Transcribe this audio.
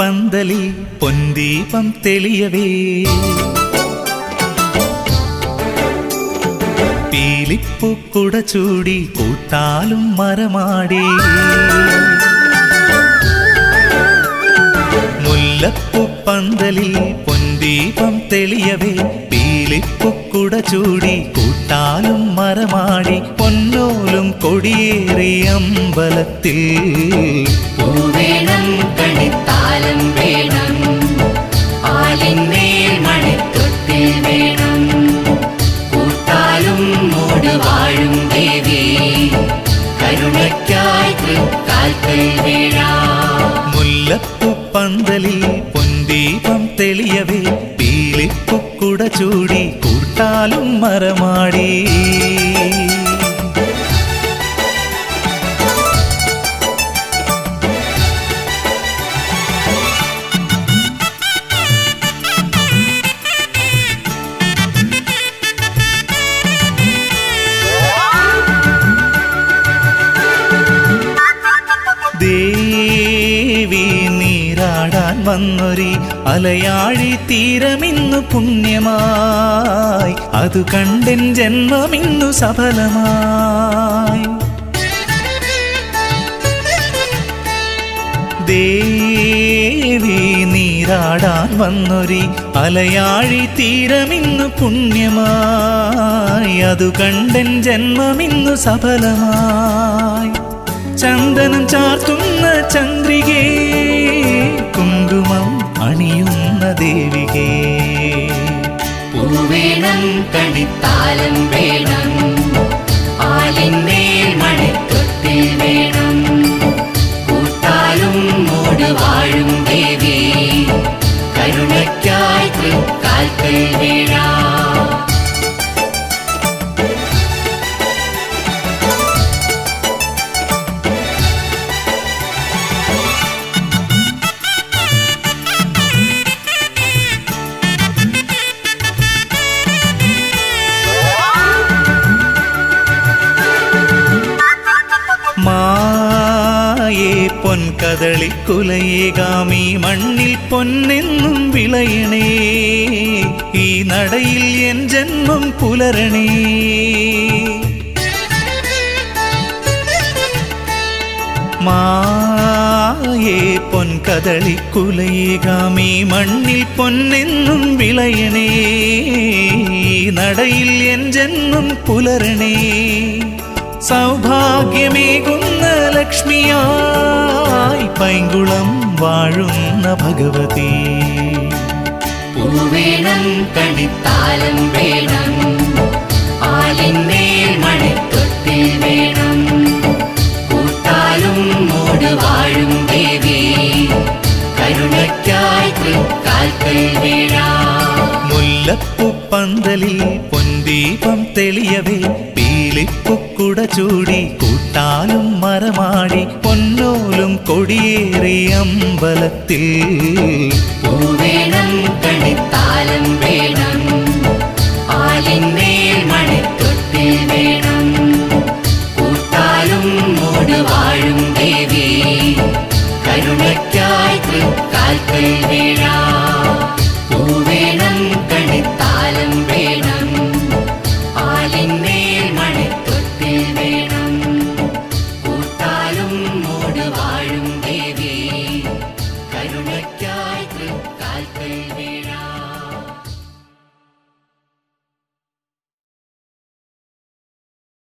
മുല്ലപ്പൂപ്പന്തലിൽ പൊന്തീപം തെളിയവേ പീലിപ്പൂക്കുട ചൂടി കൂട്ടാലും മരമാടി മുല്ലപ്പൂപ്പന്തലിൽ പൊന്തീപം തെളിയവേ പീലിപ്പൂക്കുട ചൂടി കൂട്ടാലും മരമാടി പൊന്നോലും കൊടിയേറി അമ്പലത്തിൽ പൂവേണം കണിത്താലം വേണം ആലിന്മേൽ മണിത്തൊട്ടിൽ വേണം കൂട്ടാലും മൂട് വാഴും ദേവി കരുണയ്ക്കായി തൃക്കാൽക്കൽ വീഴാം മുല്ലപ്പൂപ്പന്തലിൽ പൊന്തീപം തെളിയവേ പീലിപ്പുക്കുട ചൂടി കൂട്ടാലും മരമാടി ദേവി നീരാടാൻ വന്നൊരി അലയാഴി തീരമിന്നു പുണ്യമായി അതു കണ്ടെൻ ജന്മമിന്നു സഫലമായി ദേവി നീരാടാൻ വന്നൊരി അലയാഴി തീരമിന്നു പുണ്യമായി അതു കണ്ടെൻ ജന്മമിന്നു സഫലമായി ചന്ദനം ചാർത്തുന്ന ചന്ദ്രികേ കുങ്കുമം അണിയുന്ന ദേവികേ പൂവേണം കണിത്താലം വേണം ആലിന്മേൽ മണിത്തൊട്ടിൽ വേണം കൂട്ടാലും മൂട് വാഴും ദേവി കരുണയ്ക്കായി തൃക്കാൽക്കൽ വീഴാം മായേ പൊൻകദളിക്കുലയേകാമി മണ്ണിൽ പൊന്നെന്നും വിളയണേ ഈ നടയിൽ എൻ ജന്മം പുലരണേ മായേ പൊൻകദളിക്കുലയേകാമി മണ്ണിൽ പൊന്നെന്നും വിളയണേ ഈ നടയിൽ എൻ ജന്മം പുലരണേ സൗഭാഗ്യമേകുന്ന ലക്ഷ്മിയായി പൈങ്കുളം വാഴുന്ന ഭഗവതി പൂവേണം കണിത്താലം വേണം ആലിന്മേൽ മണിത്തൊട്ടിൽ വേണം കൂട്ടാലും മൂട് വാഴും ദേവി കരുണയ്ക്കായി തൃക്കാൽക്കൽ വീഴാം മുല്ലപ്പൂപ്പന്തലിൽ പൊന്തീപം തെളിയവേ പീലിപ്പുക്കുട ചൂടി കൂട്ടാലും മരമാടി പൊന്നോലും കൊടിയേറി അമ്പലത്തിൽ പൂവേണം കണിത്താലം വേണം ആലിന്മേൽ മണിത്തൊട്ടിൽ വേണം കൂട്ടാലും മൂട് വാഴും ദേവി കരുണയ്ക്കായി തൃക്കാൽക്കൽ വീഴാം